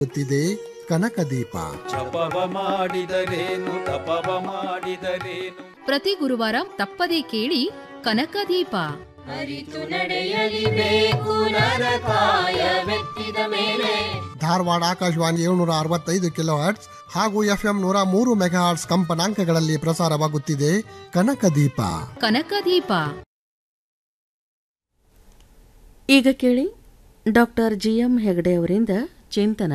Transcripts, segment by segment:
ಗೊತ್ತಿದೆ ಕನಕದೀಪ ಜಪವ ಮಾಡಿದರೇನು ತಪವ ಮಾಡಿದರೇನು ಪ್ರತಿ ಗುರುವಾರ ತಪ್ಪದೇ ಕೇಳಿ ಕನಕದೀಪ ಅರಿತು ನಡೆಯಲಿಬೇಕು ನರಕಾಯ ಮೆತ್ತಿದ ಮೇಲೆ ಧಾರವಾಡ ಆಕಾಶವಾಣಿ ಏಳ್ನೂರ ಅರವತ್ತೈದು ಕಿಲೋ ಹರ್ಟ್ಸ್ ಹಾಗೂ ಎಫ್ಎಂ ನೂರ ಮೂರು ಮೆಗಾ ಹರ್ಟ್ಸ್ ಕಂಪನಾಂಕಗಳಲ್ಲಿ ಪ್ರಸಾರವಾಗುತ್ತಿದೆ ಕನಕದೀಪ ಕನಕದೀಪ ಈಗ ಕೇಳಿ ಡಾಕ್ಟರ್ ಜಿ ಎಂ ಹೆಗಡೆ ಅವರಿಂದ ಚಿಂತನ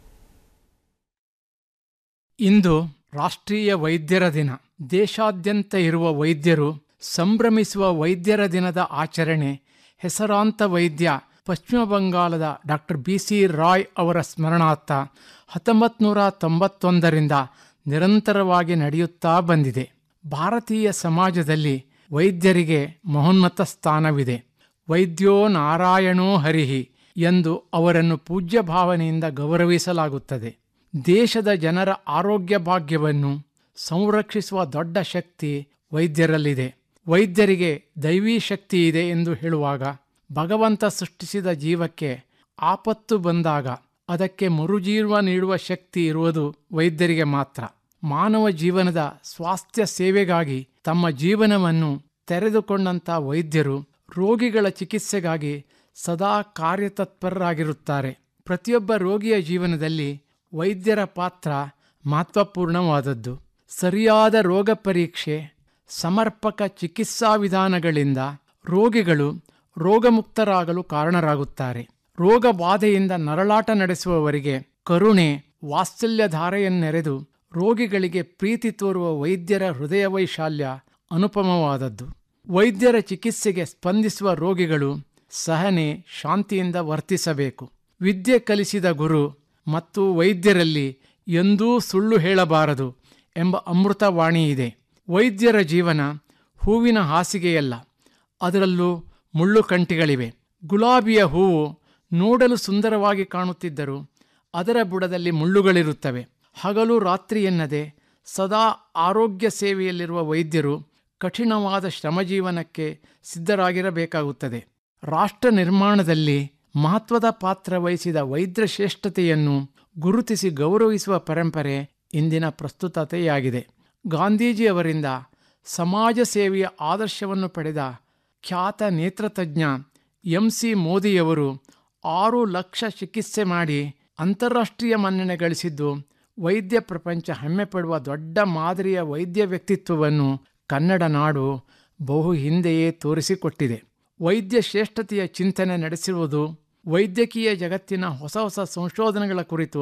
ಇಂದು ರಾಷ್ಟ್ರೀಯ ವೈದ್ಯರ ದಿನ ದೇಶಾದ್ಯಂತ ಇರುವ ವೈದ್ಯರು ಸಂಭ್ರಮಿಸುವ ವೈದ್ಯರ ದಿನದ ಆಚರಣೆ ಹೆಸರಾಂತ ವೈದ್ಯ ಪಶ್ಚಿಮ ಬಂಗಾಳದ ಡಾಕ್ಟರ್ ಬಿ ಸಿ ರಾಯ್ ಅವರ ಸ್ಮರಣಾರ್ಥ ಹತ್ತೊಂಬತ್ತು ನೂರ ತೊಂಬತ್ತೊಂದರಿಂದ ನಿರಂತರವಾಗಿ ನಡೆಯುತ್ತಾ ಬಂದಿದೆ ಭಾರತೀಯ ಸಮಾಜದಲ್ಲಿ ವೈದ್ಯರಿಗೆ ಮಹೋನ್ನತ ಸ್ಥಾನವಿದೆ ವೈದ್ಯೋ ನಾರಾಯಣೋ ಹರಿಹಿ ಎಂದು ಅವರನ್ನು ಪೂಜ್ಯ ಭಾವನೆಯಿಂದ ಗೌರವಿಸಲಾಗುತ್ತದೆ ದೇಶದ ಜನರ ಆರೋಗ್ಯ ಭಾಗ್ಯವನ್ನು ಸಂರಕ್ಷಿಸುವ ದೊಡ್ಡ ಶಕ್ತಿ ವೈದ್ಯರಲ್ಲಿದೆ ವೈದ್ಯರಿಗೆ ದೈವೀ ಶಕ್ತಿ ಇದೆ ಎಂದು ಹೇಳುವಾಗ ಭಗವಂತ ಸೃಷ್ಟಿಸಿದ ಜೀವಕ್ಕೆ ಆಪತ್ತು ಬಂದಾಗ ಅದಕ್ಕೆ ಮರುಜೀವ ನೀಡುವ ಶಕ್ತಿ ಇರುವುದು ವೈದ್ಯರಿಗೆ ಮಾತ್ರ ಮಾನವ ಜೀವನದ ಸ್ವಾಸ್ಥ್ಯ ಸೇವೆಗಾಗಿ ತಮ್ಮ ಜೀವನವನ್ನು ತೆರೆದುಕೊಂಡಂಥ ವೈದ್ಯರು ರೋಗಿಗಳ ಚಿಕಿತ್ಸೆಗಾಗಿ ಸದಾ ಕಾರ್ಯತತ್ಪರರಾಗಿರುತ್ತಾರೆ ಪ್ರತಿಯೊಬ್ಬ ರೋಗಿಯ ಜೀವನದಲ್ಲಿ ವೈದ್ಯರ ಪಾತ್ರ ಮಹತ್ವಪೂರ್ಣವಾದದ್ದು ಸರಿಯಾದ ರೋಗ ಪರೀಕ್ಷೆ ಸಮರ್ಪಕ ಚಿಕಿತ್ಸಾ ವಿಧಾನಗಳಿಂದ ರೋಗಿಗಳು ರೋಗಮುಕ್ತರಾಗಲು ಕಾರಣರಾಗುತ್ತಾರೆ ರೋಗ ಬಾಧೆಯಿಂದ ನರಳಾಟ ನಡೆಸುವವರಿಗೆ ಕರುಣೆ ವಾತ್ಸಲ್ಯಧಾರೆಯನ್ನೆರೆದು ರೋಗಿಗಳಿಗೆ ಪ್ರೀತಿ ತೋರುವ ವೈದ್ಯರ ಹೃದಯ ವೈಶಾಲ್ಯ ಅನುಪಮವಾದದ್ದು ವೈದ್ಯರ ಚಿಕಿತ್ಸೆಗೆ ಸ್ಪಂದಿಸುವ ರೋಗಿಗಳು ಸಹನೆ ಶಾಂತಿಯಿಂದ ವರ್ತಿಸಬೇಕು ವಿದ್ಯೆ ಕಲಿಸಿದ ಗುರು ಮತ್ತು ವೈದ್ಯರಲ್ಲಿ ಎಂದೂ ಸುಳ್ಳು ಹೇಳಬಾರದು ಎಂಬ ಅಮೃತವಾಣಿ ಇದೆ ವೈದ್ಯರ ಜೀವನ ಹೂವಿನ ಹಾಸಿಗೆಯಲ್ಲ ಅದರಲ್ಲೂ ಮುಳ್ಳು ಕಂಟಿಗಳಿವೆ ಗುಲಾಬಿಯ ಹೂವು ನೋಡಲು ಸುಂದರವಾಗಿ ಕಾಣುತ್ತಿದ್ದರೂ ಅದರ ಬುಡದಲ್ಲಿ ಮುಳ್ಳುಗಳಿರುತ್ತವೆ ಹಗಲು ರಾತ್ರಿ ಎನ್ನದೆ ಸದಾ ಆರೋಗ್ಯ ಸೇವೆಯಲ್ಲಿರುವ ವೈದ್ಯರು ಕಠಿಣವಾದ ಶ್ರಮಜೀವನಕ್ಕೆ ಸಿದ್ಧರಾಗಿರಬೇಕಾಗುತ್ತದೆ ರಾಷ್ಟ್ರ ನಿರ್ಮಾಣದಲ್ಲಿ ಮಹತ್ವದ ಪಾತ್ರ ವಹಿಸಿದ ವೈದ್ಯ ಶ್ರೇಷ್ಠತೆಯನ್ನು ಗುರುತಿಸಿ ಗೌರವಿಸುವ ಪರಂಪರೆ ಇಂದಿನ ಪ್ರಸ್ತುತತೆಯಾಗಿದೆ ಗಾಂಧೀಜಿಯವರಿಂದ ಸಮಾಜ ಸೇವೆಯ ಆದರ್ಶವನ್ನು ಪಡೆದ ಖ್ಯಾತ ನೇತ್ರತಜ್ಞ ಎಂ ಸಿ ಮೋದಿಯವರು ಆರು ಲಕ್ಷ ಚಿಕಿತ್ಸೆ ಮಾಡಿ ಅಂತಾರಾಷ್ಟ್ರೀಯ ಮನ್ನಣೆ ಗಳಿಸಿದ್ದು ವೈದ್ಯ ಪ್ರಪಂಚ ಹೆಮ್ಮೆಪಡುವ ದೊಡ್ಡ ಮಾದರಿಯ ವೈದ್ಯ ವ್ಯಕ್ತಿತ್ವವನ್ನು ಕನ್ನಡ ನಾಡು ಬಹು ಹಿಂದೆಯೇ ತೋರಿಸಿಕೊಟ್ಟಿದೆ ವೈದ್ಯ ಶ್ರೇಷ್ಠತೆಯ ಚಿಂತನೆ ನಡೆಸಿರುವುದು ವೈದ್ಯಕೀಯ ಜಗತ್ತಿನ ಹೊಸ ಹೊಸ ಸಂಶೋಧನೆಗಳ ಕುರಿತು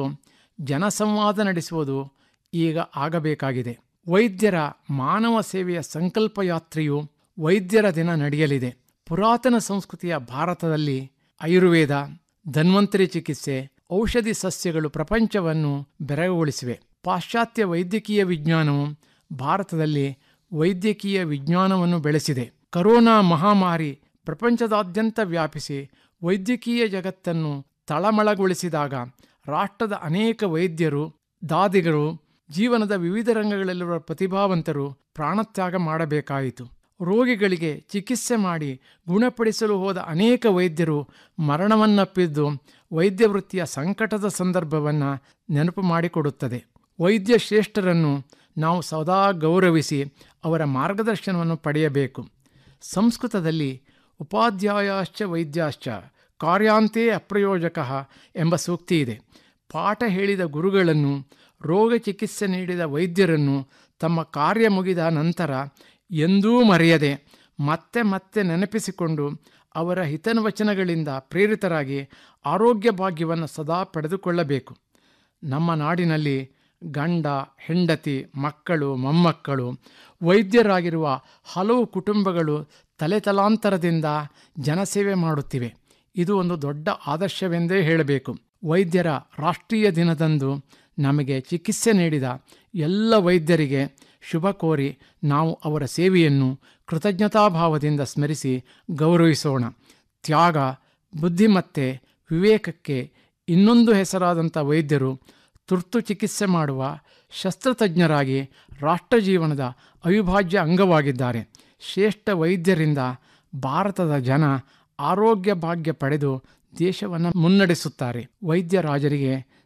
ಜನಸಂವಾದ ನಡೆಸುವುದು ಈಗ ಆಗಬೇಕಾಗಿದೆ ವೈದ್ಯರ ಮಾನವ ಸೇವೆಯ ಸಂಕಲ್ಪ ಯಾತ್ರೆಯು ವೈದ್ಯರ ದಿನ ನಡೆಯಲಿದೆ ಪುರಾತನ ಸಂಸ್ಕೃತಿಯ ಭಾರತದಲ್ಲಿ ಆಯುರ್ವೇದ ಧನ್ವಂತರಿ ಚಿಕಿತ್ಸೆ ಔಷಧಿ ಸಸ್ಯಗಳು ಪ್ರಪಂಚವನ್ನು ಬೆರಗುಗೊಳಿಸಿವೆ ಪಾಶ್ಚಾತ್ಯ ವೈದ್ಯಕೀಯ ವಿಜ್ಞಾನವು ಭಾರತದಲ್ಲಿ ವೈದ್ಯಕೀಯ ವಿಜ್ಞಾನವನ್ನು ಬೆಳೆಸಿದೆ ಕರೋನಾ ಮಹಾಮಾರಿ ಪ್ರಪಂಚದಾದ್ಯಂತ ವ್ಯಾಪಿಸಿ ವೈದ್ಯಕೀಯ ಜಗತ್ತನ್ನು ತಳಮಳಗೊಳಿಸಿದಾಗ ರಾಷ್ಟ್ರದ ಅನೇಕ ವೈದ್ಯರು ದಾದಿಗರು ಜೀವನದ ವಿವಿಧ ರಂಗಗಳಲ್ಲಿರುವ ಪ್ರತಿಭಾವಂತರು ಪ್ರಾಣತ್ಯಾಗ ಮಾಡಬೇಕಾಯಿತು ರೋಗಿಗಳಿಗೆ ಚಿಕಿತ್ಸೆ ಮಾಡಿ ಗುಣಪಡಿಸಲು ಹೋದ ಅನೇಕ ವೈದ್ಯರು ಮರಣವನ್ನಪ್ಪಿದ್ದು ವೈದ್ಯ ವೃತ್ತಿಯ ಸಂಕಟದ ಸಂದರ್ಭವನ್ನು ನೆನಪು ಮಾಡಿಕೊಡುತ್ತದೆ ವೈದ್ಯ ಶ್ರೇಷ್ಠರನ್ನು ನಾವು ಸದಾ ಗೌರವಿಸಿ ಅವರ ಮಾರ್ಗದರ್ಶನವನ್ನು ಪಡೆಯಬೇಕು ಸಂಸ್ಕೃತದಲ್ಲಿ ಉಪಾಧ್ಯಾಯಾಶ್ಚ ವೈದ್ಯಾಶ್ಚ ಕಾರ್ಯಾಂತೆ ಅಪ್ರಯೋಜಕ ಎಂಬ ಸೂಕ್ತಿ ಇದೆ ಪಾಠ ಹೇಳಿದ ಗುರುಗಳನ್ನು ರೋಗ ಚಿಕಿತ್ಸೆ ನೀಡಿದ ವೈದ್ಯರನ್ನು ತಮ್ಮ ಕಾರ್ಯ ಮುಗಿದ ನಂತರ ಎಂದೂ ಮರೆಯದೆ ಮತ್ತೆ ಮತ್ತೆ ನೆನಪಿಸಿಕೊಂಡು ಅವರ ಹಿತವಚನಗಳಿಂದ ಪ್ರೇರಿತರಾಗಿ ಆರೋಗ್ಯ ಭಾಗ್ಯವನ್ನು ಸದಾ ಪಡೆದುಕೊಳ್ಳಬೇಕು ನಮ್ಮ ನಾಡಿನಲ್ಲಿ ಗಂಡ ಹೆಂಡತಿ ಮಕ್ಕಳು ಮೊಮ್ಮಕ್ಕಳು ವೈದ್ಯರಾಗಿರುವ ಹಲವು ಕುಟುಂಬಗಳು ತಲೆತಲಾಂತರದಿಂದ ಜನಸೇವೆ ಮಾಡುತ್ತಿವೆ ಇದು ಒಂದು ದೊಡ್ಡ ಆದರ್ಶವೆಂದೇ ಹೇಳಬೇಕು ವೈದ್ಯರ ರಾಷ್ಟ್ರೀಯ ದಿನದಂದು ನಮಗೆ ಚಿಕಿತ್ಸೆ ನೀಡಿದ ಎಲ್ಲ ವೈದ್ಯರಿಗೆ ಶುಭ ಕೋರಿ ನಾವು ಅವರ ಸೇವೆಯನ್ನು ಕೃತಜ್ಞತಾಭಾವದಿಂದ ಸ್ಮರಿಸಿ ಗೌರವಿಸೋಣ ತ್ಯಾಗ ಬುದ್ಧಿಮತ್ತೆ ವಿವೇಕಕ್ಕೆ ಇನ್ನೊಂದು ಹೆಸರಾದಂಥ ವೈದ್ಯರು ತುರ್ತು ಚಿಕಿತ್ಸೆ ಮಾಡುವ ಶಸ್ತ್ರತಜ್ಞರಾಗಿ ರಾಷ್ಟ್ರ ಜೀವನದ ಅವಿಭಾಜ್ಯ ಅಂಗವಾಗಿದ್ದಾರೆ ಶ್ರೇಷ್ಠ ವೈದ್ಯರಿಂದ ಭಾರತದ ಜನ ಆರೋಗ್ಯ ಭಾಗ್ಯ ಪಡೆದು ದೇಶವನ್ನು ಮುನ್ನಡೆಸುತ್ತಾರೆ ವೈದ್ಯರಾಜರಿಗೆ